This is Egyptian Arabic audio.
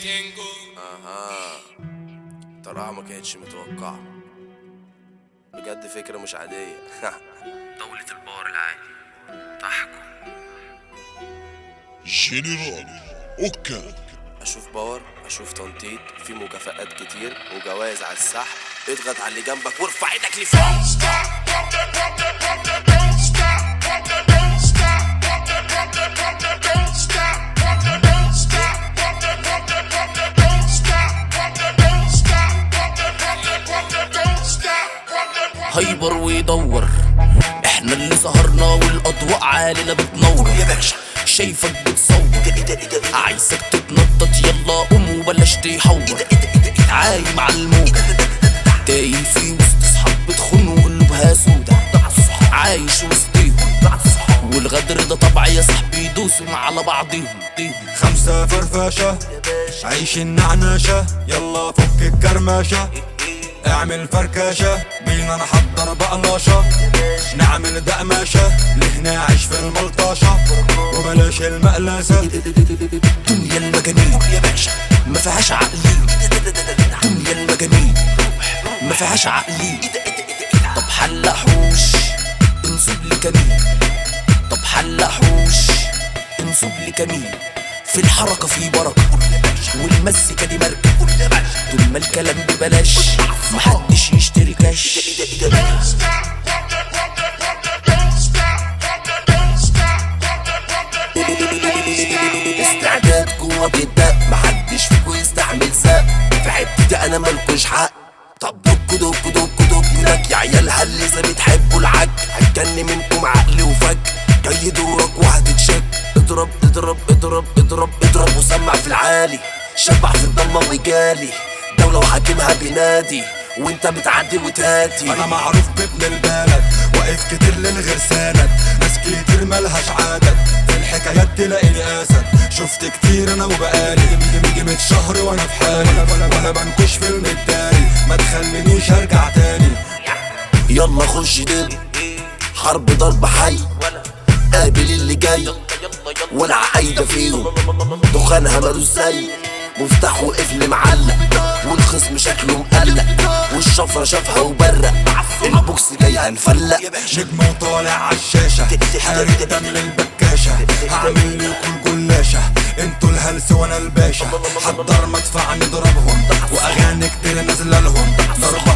اها طلعة ما كانتش متوقعة بجد فكرة مش عادية دولة البار العالي تحكم جنرال اوكا اشوف باور اشوف تنطيط في مكافآت كتير وجواز على السحب اضغط على اللي جنبك وارفع ايدك لفوق هيبر ويدور احنا اللي سهرنا والاضواء عالينا بتنور يا باشا شايفك بتصور عايزك تتنطط يلا قوم وبلاش تحور عايم على الموج تايه في وسط صحاب بتخون وقلوبها سودا عايش وسطيهم والغدر ده طبع يا صاحبي يدوسوا على بعضيهم خمسة فرفشة عيش النعناشة يلا فك الكرمشة اعمل فركشة بينا نحضر بقلاشة نعمل دقمشة لهنا عيش في الملطشة وبلاش المقلسة دنيا المجانين يا باشا ما فيهاش عقلين دنيا المجانين ما فيهاش عقلين طب حلحوش انصب لي كمين طب حلحوش انصب لي كمين في الحركة في بركة والمزيكا دي ماركة طول ما الكلام ببلاش محدش يشتري كاش استعداد جوه بيتدق محدش فيكو يستحمل سق في حتتي انا ملكوش حق طب دك دك دك دك دك يا عيال هلسه بتحبوا العك هتجن منكم عقل وفك جاي دورك وهتتشك اضرب اضرب اضرب اضرب اضرب وسمع في العالي شبع في الضلمه وجالي دولة وحاكمها بينادي وانت بتعدي وتاتي انا معروف بابن البلد واقف كتير للغير سند ناس كتير ملهاش عدد في الحكايات تلاقيني اسد شفت كتير انا وبقالي يجي مية شهر وانا في حالي وانا بنكش في المداري ما تخلينيش ارجع تاني يلا خش دب حرب ضرب حي قابل اللي جاي ولا عايدة فيهم دخانها مالوش زي مفتاح وقفل معلق والخصم شكله مقلق والشفرة شافها وبرق البوكس جاي هنفلق نجم وطالع عالشاشة حارق دم البكاشة هعمل لكم جلاشة انتوا الهلس وانا الباشا حضر مدفع نضربهم واغاني كتير نازله لهم ضربة